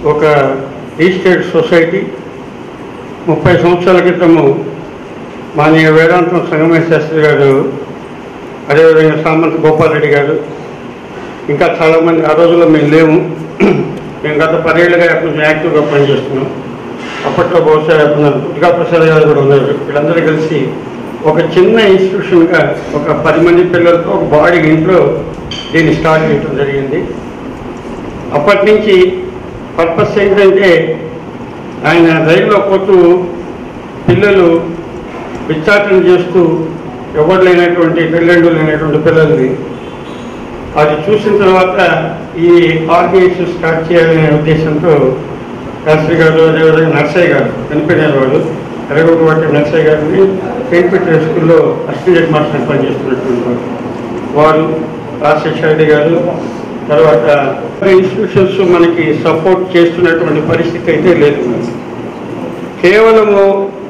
ఒక estate society ముప్పై సంవత్సరాల క్రితము మానీయ వేదాంతం సంగమేశ్ శాస్త్రి గారు అదేవిధంగా సామంత్ గోపాల్ రెడ్డి గారు ఇంకా చాలామంది ఆ రోజుల్లో మేము లేము మేము గత పదేళ్ళుగా కొంచెం యాక్టివ్గా పనిచేస్తున్నాం అప్పట్లో బహుశా మన దుర్గా ప్రసాద్ గారు కూడా ఉన్నారు వీళ్ళందరూ కలిసి ఒక చిన్న ఇన్స్టిట్యూషన్గా ఒక పది మంది పిల్లలతో ఒక బాడీ ఇంట్లో దీన్ని స్టార్ట్ చేయడం జరిగింది అప్పటి నుంచి పర్పస్ ఏంటంటే ఆయన రైల్లో పోతూ పిల్లలు విచ్చాటన చేస్తూ ఎవరు లేనటువంటి పెళ్ళండు లేనటువంటి పిల్లల్ని అది చూసిన తర్వాత ఈ ఆర్గనైజేషన్ స్టార్ట్ చేయాలనే ఉద్దేశంతో శాస్త్రి గారు అదేవిధంగా నర్సయ్య గారు చనిపోయినారు వాళ్ళు ఎరగొకటి నర్సయ్య గారిని పెయింట్పెట్టే స్కూల్లో అసిస్టెంట్ మాస్టర్ పనిచేస్తున్నటువంటి వారు వారు రాజశేఖర రెడ్డి గారు తర్వాత ఇన్స్టిట్యూషన్స్ మనకి సపోర్ట్ చేస్తున్నటువంటి పరిస్థితి అయితే లేదు కేవలము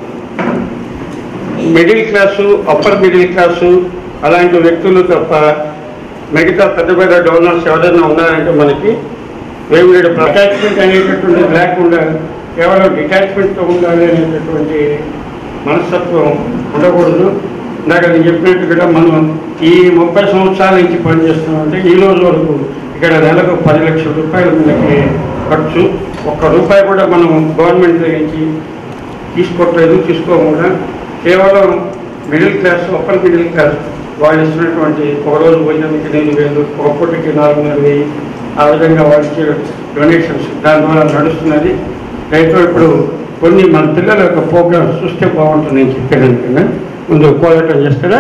middle class upper middle class అలాంటి వ్యక్తులు తప్ప మిగతా పెద్ద పెద్ద డోనర్స్ ఎవరైనా ఉన్నారంటే మనకి వేమిరెడ్డి అటాచ్మెంట్ అనేటటువంటిది లేకుండా కేవలం డిటాచ్మెంట్తో ఉండాలి అనేటటువంటి మనస్తత్వం ఉండకూడదు ఇందాక నేను చెప్పినట్టుగా మనం ఈ ముప్పై సంవత్సరాల నుంచి పనిచేస్తున్నామంటే ఈ రోజు వరకు ఇక్కడ నెలకు పది లక్షల రూపాయలు మనకి ఖర్చు ఒక్క రూపాయి కూడా మనం గవర్నమెంట్ నుంచి తీసుకోవట్లేదు తీసుకోకుండా కేవలం middle class upper middle class వాళ్ళు ఇస్తున్నటువంటి ఒక రోజు భోజనానికి ఎనిమిది వేలు ఒక పూటకి నాలుగున్నర వెయ్యి ఆ విధంగా వాళ్ళకి డొనేషన్స్ దాని ద్వారా నడుస్తున్నది రైతు ఇప్పుడు కొన్ని మన పిల్లల యొక్క ప్రోగ్రామ్స్ చూస్తే బాగుంటుంది నేను చెప్పాను ముందు పోరాటం చేస్తారా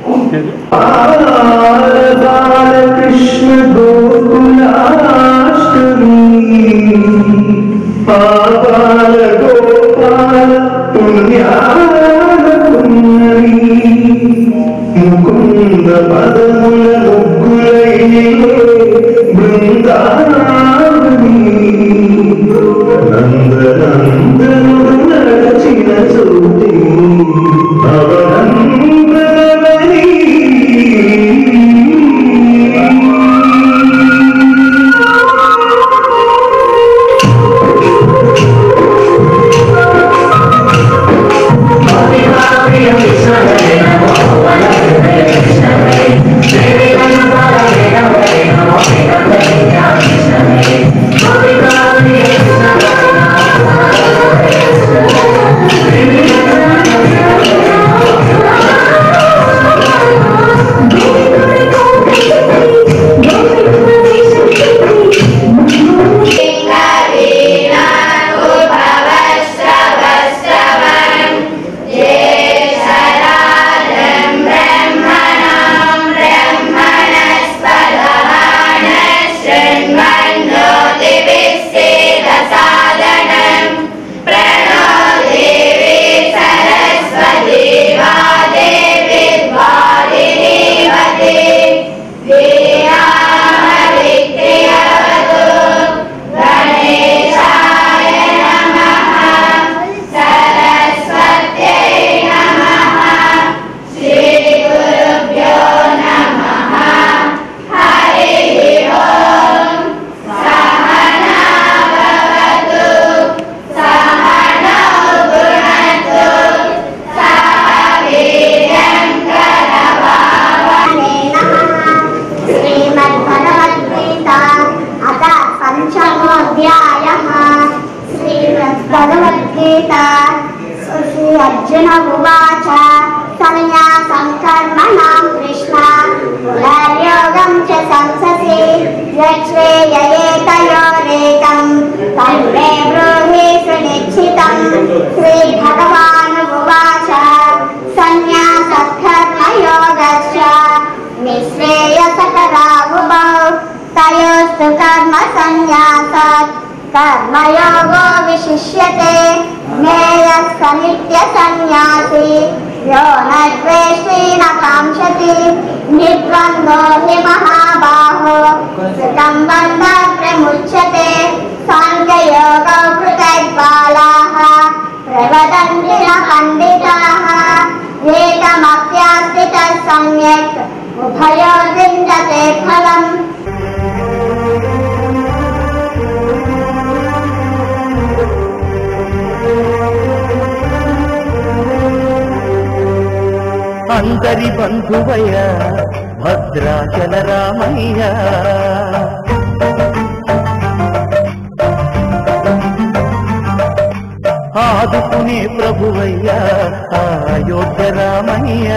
బాలకృష్ణ గోకులాష్టమి పాపాల గోపాల పుణ్యాల పుణ్యమి ముకుంద పదముల ముగ్గులై బృందావని నందనందనుడు నడచిన చోటి అవనందనమని श्रीमद्भगवद्गीता अथ पञ्चमोऽध्यायः श्रीमद्भगवद्गीता श्री अर्जुन उवाच सन्न्यासं कर्मणां कृष्ण पुनर्योगं च संससि यच्छ्रेययेतयोरेकं तन्मे ब्रूहि सुनिश्चितं श्रीभगवानुवाच सन्न्यासकर्मयोगश्च निःश्रेयसकरावुभौ तयोस्तु कर्म सन्न्यासात् कर्मयोगो विशिष्यते ज्ञेयः स नित्यसन्न्यासी यो न द्वेष्टि न काङ्क्षति निर्द्वन्द्वो हि महाबाहो सुखं बन्धप्रमुच्यते साङ्ख्ययोगौ पृथग्बालाः प्रवदन्ति न पण्डिताः एकमप्यास्थितः सम्यक् उभयोर्विन्दते फलम् అందరి బంధువయ్య భద్రాచల రామయ్య ఆదుకునే ప్రభువయ్య అయోధ్య రామయ్య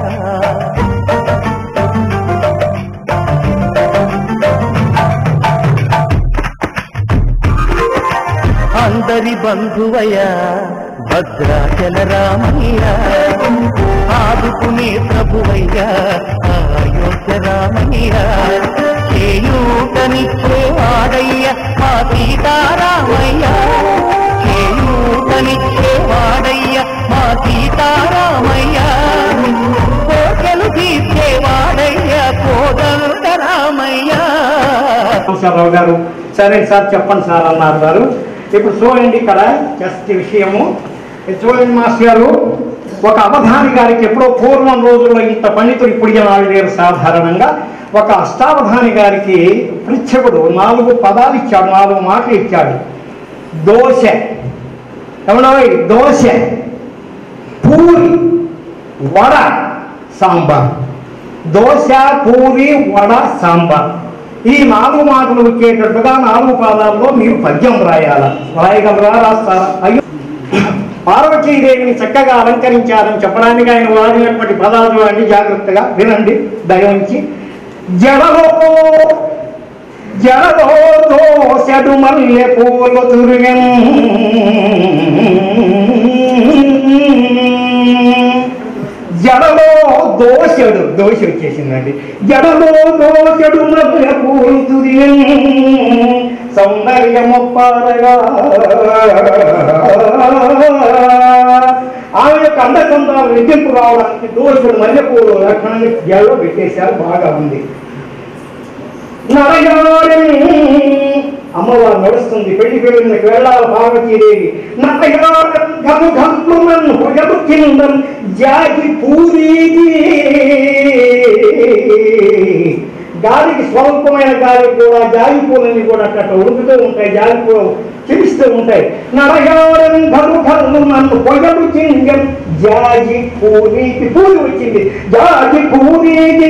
అందరి బంధువయ్య భద్రాచల రామయ్య ఆదుకునే ప్రభువయ్య అయోధ్య రామయ్య చేయూటనిచ్చే వాడయ్య మా సీతారామయ్య చేయూటనిచ్చే వాడయ్య మా సీతారామయ్య కోటలు తీర్చే వాడయ్య కోదండ రామయ్య రావు గారు సరే సార్ చెప్పండి సార్ అన్నారు గారు ఇప్పుడు చూడండి ఇక్కడ జస్ట్ విషయము ఇది చూడండి మాస్టర్ గారు ఒక అవధాని గారికి ఎప్పుడో పూర్వం రోజుల్లో ఇంత పండితుడు ఇప్పుడు ఇలా లేరు సాధారణంగా ఒక అష్టావధాని గారికి పృచ్ఛకుడు నాలుగు పదాలు ఇచ్చాడు నాలుగు మాటలు ఇచ్చాడు దోశ ఏమన్నా దోశ పూరి వడ సాంబార్ దోశ పూరి వడ సాంబార్ ఈ నాలుగు మాటలు వచ్చేటట్టుగా నాలుగు పాదాల్లో మీరు పద్యం రాయాల రాయగలరా రాస్తారా అయ్యో పార్వతీదేవిని చక్కగా అలంకరించారని చెప్పడానికి ఆయన వాడినటువంటి పదాలు చూడండి జాగ్రత్తగా వినండి దయవుంచి జడలో జడలో దోశడు మల్లె పూలు తురిగెన్ జడలో దోషడు దోష వచ్చేసిందండి జడలో దోషడు మధ్య పూలుతుది సౌందర్యమొప్పారగా ఆమె యొక్క అందచందాలు నిజంపు రావడానికి దోషుడు మల్లెపూలు లక్షణాన్ని జడలో పెట్టేశారు బాగా ఉంది నరగాడని అమ్మవారు నడుస్తుంది పెళ్లి పెళ్ళికి వెళ్ళాలి పార్వతీదేవి నరగాడం గము గంపుమన్ హృదపు కిందం జాగి పూరీకి గాలికి స్వల్పమైన గాలి కూడా జాగి పూలని కూడా అట్లా ఉడుకుతూ ఉంటాయి జాగి పూలు చిరిస్తూ ఉంటాయి నరగాడం గము గంపుమన్ పొగడు చింగం జాగి పూరీకి పూరి వచ్చింది జాగి పూరీకి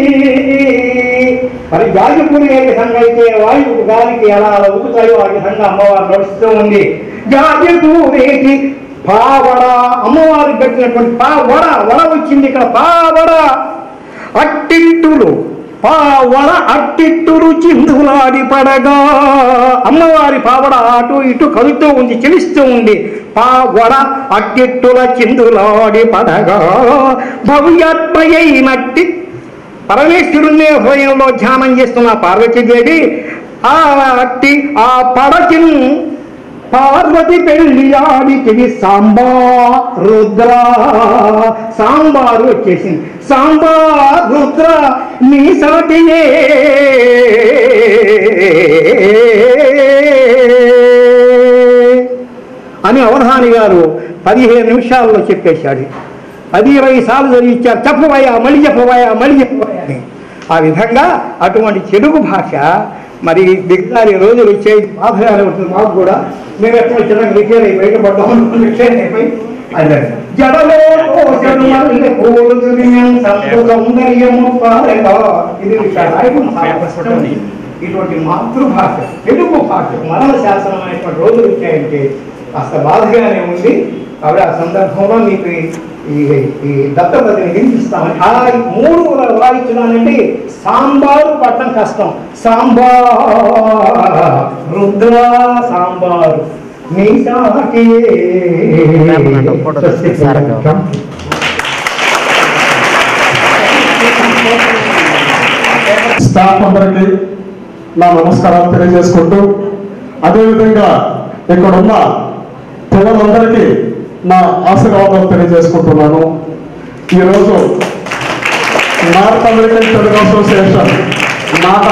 మరి గాజుపూరి ఏ విధంగా అయితే వాయువు గాలికి ఎలా అలా ఊగుతాయో ఆ విధంగా అమ్మవారు నడుస్తూ ఉంది గాజుపూరికి పావడ అమ్మవారికి పెట్టినటువంటి పావడ వడ వచ్చింది ఇక్కడ పావడ అట్టిట్టులు పావడ అట్టిట్టులు చిందులాడి పడగా అమ్మవారి పావడ అటు ఇటు కదులుతూ ఉంది చెలిస్తూ ఉంది పావడ అట్టిట్టుల చిందులాడి పడగా భవ్యాత్మయైనట్టి పరమేశ్వరుణ్ణి హృదయంలో ధ్యానం చేస్తున్న పార్వతీదేవి ఆ అట్టి ఆ పడచిను పార్వతి పెళ్లి ఆడికి సాంబా రుద్ర సాంబారు వచ్చేసింది సాంబా రుద్ర నీ సాటియే అని అవధాని గారు పదిహేను నిమిషాల్లో చెప్పేశాడు పది ఇరవై సార్లు చదివించారు చెప్పబోయా మళ్ళీ చెప్పబోయా మళ్ళీ చెప్పబోయా అని ఆ విధంగా అటువంటి తెలుగు భాష మరి దిగజారి రోజులు వచ్చే బాధగానే ఉంటుంది మాకు కూడా మేము ఎక్కడ చిన్న రిపేర్ అయిపోయి బయటపడ్డాం రిపేర్ అయిపోయి అదే జడలో కోసెడు మల్లె పూలు తురియం సంతు సౌందర్యము పారెగా. ఇది రాయడం చాలా కష్టం. ఇటువంటి మాతృభాష తెలుగు భాష మరణ శాసనం అనేటువంటి రోజులు వచ్చాయంటే కాస్త బాధగానే ఉంది కాబట్టి ఆ సందర్భంలో మీకు ఈ- ఈ ఈ దత్తపతిని వినిపిస్తామని ఆ మూడు వాయించడానంటే సాంబారు పట్టడం కష్టం సాంబార్ రుద్ర సాంబారు నీ సాటి స్టాఫ్ అందరికీ నా నమస్కారాలు తెలియజేసుకుంటూ అదేవిధంగా ఇక్కడ ఉన్న పిల్లలందరికీ నా ఆశీర్వాదాలు తెలియజేసుకుంటున్నాను ఈరోజు నార్త్ అమెరికన్ తెలుగు అసోసియేషన్ నాట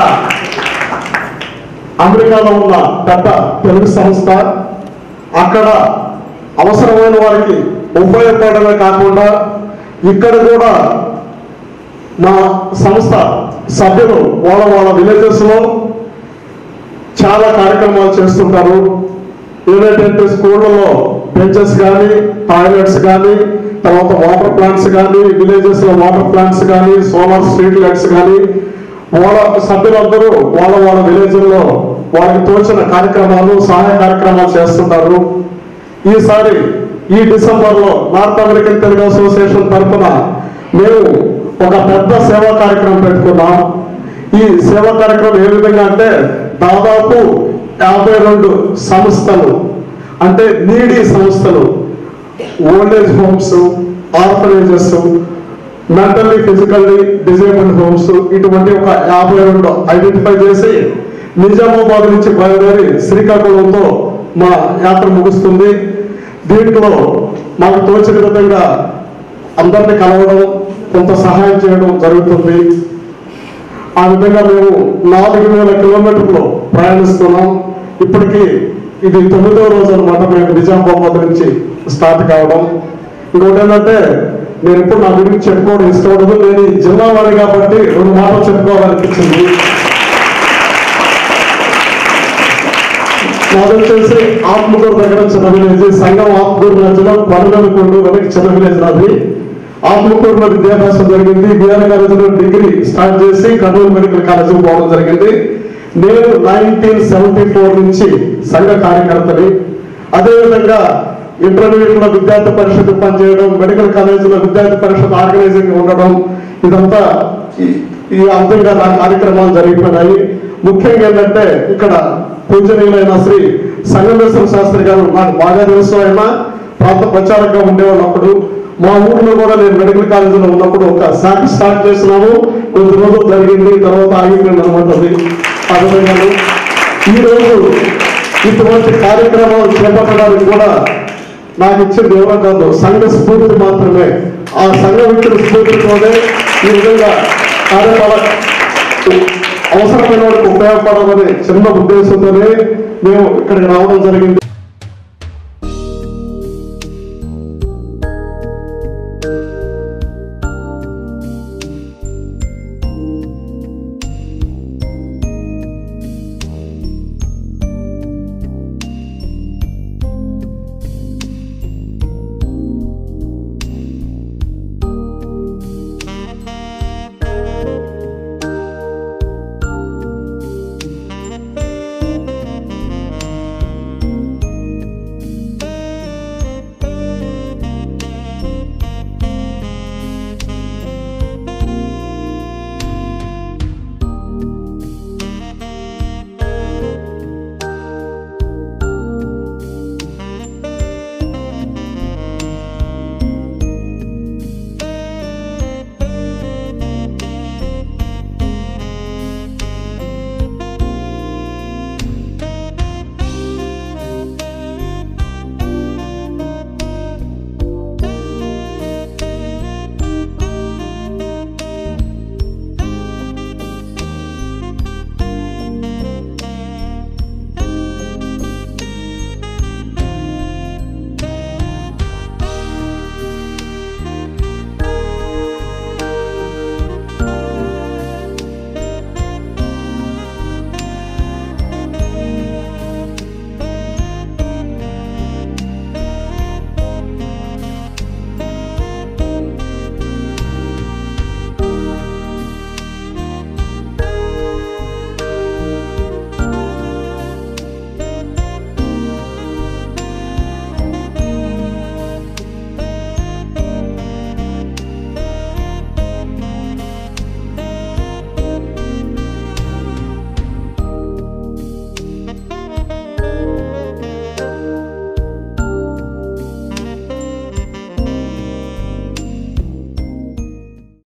అమెరికాలో ఉన్న పెద్ద తెలుగు సంస్థ అక్కడ అవసరమైన వారికి ఉపయోగపడమే కాకుండా ఇక్కడ కూడా మా సంస్థ సభ్యులు వాళ్ళ వాళ్ళ విలేజెస్ లో చాలా కార్యక్రమాలు చేస్తుంటారు ఏమిటంటే స్కూళ్ళలో బెంచెస్ కానీ టాయిలెట్స్ కానీ తర్వాత వాటర్ ప్లాంట్స్ కానీ విలేజెస్ లో వాటర్ ప్లాంట్స్ కానీ సోలార్ స్ట్రీట్ లైట్స్ కానీ వాళ్ళ సభ్యులందరూ వాళ్ళ వాళ్ళ విలేజ్ లో వాళ్ళకి తోచిన కార్యక్రమాలు సహాయ కార్యక్రమాలు చేస్తుంటారు ఈసారి ఈ డిసెంబర్ లో నార్త్ అమెరికన్ తెలుగు అసోసియేషన్ తరఫున మేము ఒక పెద్ద సేవా కార్యక్రమం పెట్టుకున్నాం ఈ సేవా కార్యక్రమం ఏ విధంగా అంటే దాదాపు యాభై రెండు సంస్థలు అంటే నీడీ సంస్థలు old age homes orphanages mentally physically disabled homes ఇటువంటి ఒక యాభై రెండు ఐడెంటిఫై చేసి నిజామాబాద్ నుంచి బయలుదేరి శ్రీకాకుళంతో మా యాత్ర ముగుస్తుంది దీంట్లో మాకు తోచిన విధంగా అందరిని కలవడం కొంత సహాయం చేయడం జరుగుతుంది ఆ విధంగా మేము నాలుగు వేల కిలోమీటర్లు ప్రయాణిస్తున్నాం ఇప్పటికీ ఇది తొమ్మిదవ రోజు అనమాట మేము నిజామాబాద్ నుంచి స్టార్ట్ కావడం ఇంకోటి ఏంటంటే నేను ఇప్పుడు నా గురించి చెప్పుకోవడం ఇష్టం ఉండదు నేను ఈ జిల్లా వాడి కాబట్టి రెండు మాటలు చెప్పుకోవాలనిపించింది నాది వచ్చేసి ఆత్మకూరు దగ్గర చిన్న విలేజ్ సంఘం ఆత్మకూరు మధ్యలో పనులనుకోండి వెనక్కి చిన్న విలేజ్ నాది ఆత్మకూరులో విద్యాభ్యాసం జరిగింది బిఆర్ కాలేజీలో డిగ్రీ స్టార్ట్ చేసి కర్నూలు మెడికల్ కాలేజీ పోవడం జరిగింది నేను నైన్టీన్ సెవెంటీ ఫోర్ నుంచి సంఘ కార్యకర్తని అదేవిధంగా ఇంటర్మీడియట్ లో విద్యార్థి పరిషత్ పనిచేయడం మెడికల్ కాలేజీలో విద్యార్థి పరిషత్ ఆర్గనైజింగ్ ఉండడం ఇదంతా ఈ- ఈ అంతంగా నా కార్యక్రమాలు జరిగిపోయినాయి ముఖ్యంగా ఏంటంటే ఇక్కడ పూజనీయులైన శ్రీ సంగమేశ్వర శాస్త్రి గారు నాకు బాగా తెలుసు ఆయన ప్రాంత ప్రచారంగా ఉండేవాళ్ళు అప్పుడు మా ఊర్లో కూడా నేను మెడికల్ కాలేజీలో ఉన్నప్పుడు ఒక శాఖ స్టార్ట్ చేసినాము కొద్ది రోజులు జరిగింది తర్వాత ఆగిపోయింది అనమాట అది ఆ విధంగా ఈ రోజు ఇటువంటి కార్యక్రమాలు చేపట్టడానికి కూడా నాకు ఇచ్చింది ఎవరో కాదు సంఘ స్ఫూర్తి మాత్రమే ఆ సంఘం ఇచ్చిన స్ఫూర్తితోనే ఈ విధంగా కార్యక్రమాల అవసరమైన వారికి ఉపయోగపడాలనే చిన్న ఉద్దేశంతోనే మేము ఇక్కడికి రావడం జరిగింది